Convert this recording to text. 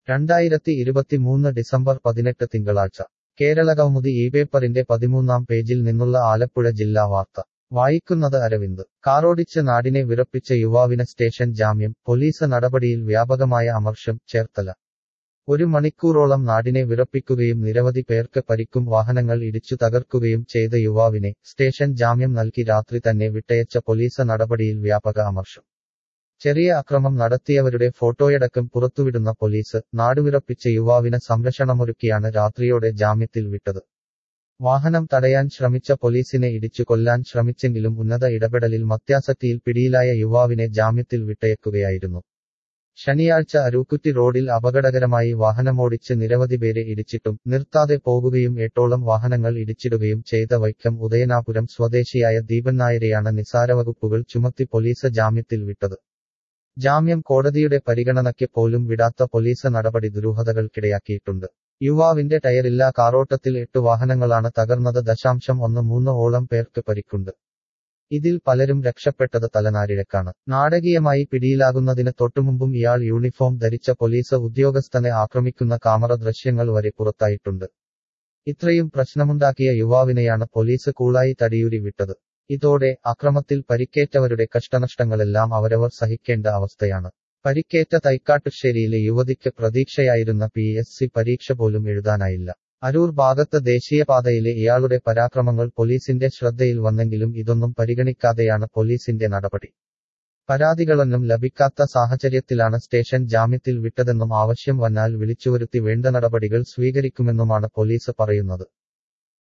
രണ്ടായിരത്തി ഇരുപത്തിമൂന്ന് ഡിസംബർ പതിനെട്ട് തിങ്കളാഴ്ച കേരളകൗമുദി ഈ പേപ്പറിന്റെ പതിമൂന്നാം പേജിൽ നിന്നുള്ള ആലപ്പുഴ ജില്ലാ വാർത്ത വായിക്കുന്നത് അരവിന്ദ് കാറോടിച്ച് നാടിനെ വിറപ്പിച്ച യുവാവിന് സ്റ്റേഷൻ ജാമ്യം പോലീസ് നടപടിയിൽ വ്യാപകമായ അമർഷം ചേർത്തല ഒരു മണിക്കൂറോളം നാടിനെ വിറപ്പിക്കുകയും നിരവധി പേർക്ക് പരിക്കും വാഹനങ്ങൾ ഇടിച്ചു തകർക്കുകയും ചെയ്ത യുവാവിനെ സ്റ്റേഷൻ ജാമ്യം നൽകി രാത്രി തന്നെ വിട്ടയച്ച പോലീസ് നടപടിയിൽ വ്യാപക അമർഷം ചെറിയ അക്രമം നടത്തിയവരുടെ ഫോട്ടോയടക്കം പുറത്തുവിടുന്ന പോലീസ് നാടുവിറപ്പിച്ച യുവാവിന് സംരക്ഷണമൊരുക്കിയാണ് രാത്രിയോടെ ജാമ്യത്തിൽ വിട്ടത് വാഹനം തടയാൻ ശ്രമിച്ച പോലീസിനെ ഇടിച്ചു കൊല്ലാൻ ശ്രമിച്ചെങ്കിലും ഉന്നത ഇടപെടലിൽ മത്യാസക്തിയിൽ പിടിയിലായ യുവാവിനെ ജാമ്യത്തിൽ വിട്ടയക്കുകയായിരുന്നു ശനിയാഴ്ച അരൂക്കുറ്റി റോഡിൽ അപകടകരമായി വാഹനമോടിച്ച് നിരവധി പേരെ ഇടിച്ചിട്ടും നിർത്താതെ പോകുകയും എട്ടോളം വാഹനങ്ങൾ ഇടിച്ചിടുകയും ചെയ്ത വൈക്കം ഉദയനാപുരം സ്വദേശിയായ ദീപൻ നായരെയാണ് നിസാരവകുപ്പുകൾ ചുമത്തി പോലീസ് ജാമ്യത്തിൽ വിട്ടത് ജാമ്യം കോടതിയുടെ പരിഗണനയ്ക്ക് പോലും വിടാത്ത പോലീസ് നടപടി ദുരൂഹതകൾക്കിടയാക്കിയിട്ടുണ്ട് യുവാവിന്റെ ടയറില്ലാ കാറോട്ടത്തിൽ എട്ട് വാഹനങ്ങളാണ് തകർന്നത് ദശാംശം ഒന്ന് മൂന്ന് ഓളം പേർക്ക് പരിക്കുണ്ട് ഇതിൽ പലരും രക്ഷപ്പെട്ടത് തലനാരിഴക്കാണ് നാടകീയമായി പിടിയിലാകുന്നതിന് തൊട്ടുമുമ്പും ഇയാൾ യൂണിഫോം ധരിച്ച പോലീസ് ഉദ്യോഗസ്ഥനെ ആക്രമിക്കുന്ന കാമറ ദൃശ്യങ്ങൾ വരെ പുറത്തായിട്ടുണ്ട് ഇത്രയും പ്രശ്നമുണ്ടാക്കിയ യുവാവിനെയാണ് പോലീസ് കൂളായി തടിയൂരി വിട്ടത് ഇതോടെ അക്രമത്തിൽ പരിക്കേറ്റവരുടെ കഷ്ടനഷ്ടങ്ങളെല്ലാം അവരവർ സഹിക്കേണ്ട അവസ്ഥയാണ് പരിക്കേറ്റ തൈക്കാട്ടുശ്ശേരിയിലെ യുവതിക്ക് പ്രതീക്ഷയായിരുന്ന പി എസ് സി പരീക്ഷ പോലും എഴുതാനായില്ല അരൂർ ഭാഗത്ത് ദേശീയപാതയിലെ ഇയാളുടെ പരാക്രമങ്ങൾ പോലീസിന്റെ ശ്രദ്ധയിൽ വന്നെങ്കിലും ഇതൊന്നും പരിഗണിക്കാതെയാണ് പോലീസിന്റെ നടപടി പരാതികളൊന്നും ലഭിക്കാത്ത സാഹചര്യത്തിലാണ് സ്റ്റേഷൻ ജാമ്യത്തിൽ വിട്ടതെന്നും ആവശ്യം വന്നാൽ വിളിച്ചുവരുത്തി വേണ്ട നടപടികൾ സ്വീകരിക്കുമെന്നുമാണ് പോലീസ് പറയുന്നത്